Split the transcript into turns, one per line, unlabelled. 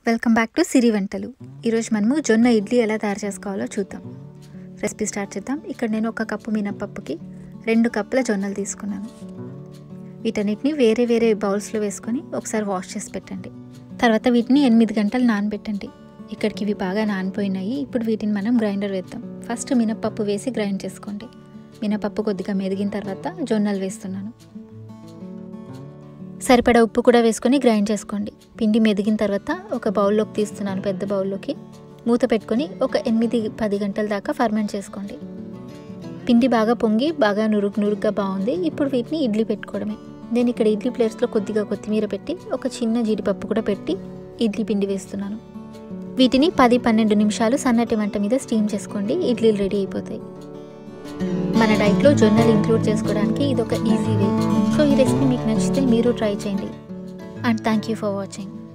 welcome back to సిరి వంటలు ఈరోజు మనము జొన్న ఇడ్లీ ఎలా తయారు చేసుకోవాలో చూద్దాం రెసిపీ స్టార్ట్ చేద్దాం ఇక్కడ నేను ఒక కప్పు మినపప్పుకి రెండు కప్పుల జొన్నలు తీసుకున్నాను వీటన్నిటిని వేరే వేరే బౌల్స్లో వేసుకొని ఒకసారి వాష్ చేసి పెట్టండి తర్వాత వీటిని ఎనిమిది గంటలు నానబెట్టండి ఇక్కడికి ఇవి బాగా నానిపోయినాయి ఇప్పుడు వీటిని మనం గ్రైండర్ వేద్దాం ఫస్ట్ మినపప్పు వేసి గ్రైండ్ చేసుకోండి మినపప్పు కొద్దిగా మెదిగిన తర్వాత జొన్నలు వేస్తున్నాను సరిపడా ఉప్పు కూడా వేసుకొని గ్రైండ్ చేసుకోండి పిండి మెదిగిన తర్వాత ఒక బౌల్లోకి తీస్తున్నాను పెద్ద బౌల్లోకి మూత పెట్టుకొని ఒక ఎనిమిది పది గంటల దాకా ఫర్మెంట్ చేసుకోండి పిండి బాగా పొంగి బాగా నురుగు నురుగ్గా బాగుంది ఇప్పుడు వీటిని ఇడ్లీ పెట్టుకోవడమే నేను ఇక్కడ ఇడ్లీ ప్లేట్స్లో కొద్దిగా కొత్తిమీర పెట్టి ఒక చిన్న జీడిపప్పు కూడా పెట్టి ఇడ్లీ పిండి వేస్తున్నాను వీటిని పది పన్నెండు నిమిషాలు సన్నటి మంట మీద స్టీమ్ చేసుకోండి ఇడ్లీలు రెడీ అయిపోతాయి మన డైట్లో జొన్నలు ఇంక్లూడ్ చేసుకోవడానికి ఇది ఒక ఈజీ వే సో ఈ రెసిపీ మీకు నచ్చితే మీరు ట్రై చేయండి and thank you for watching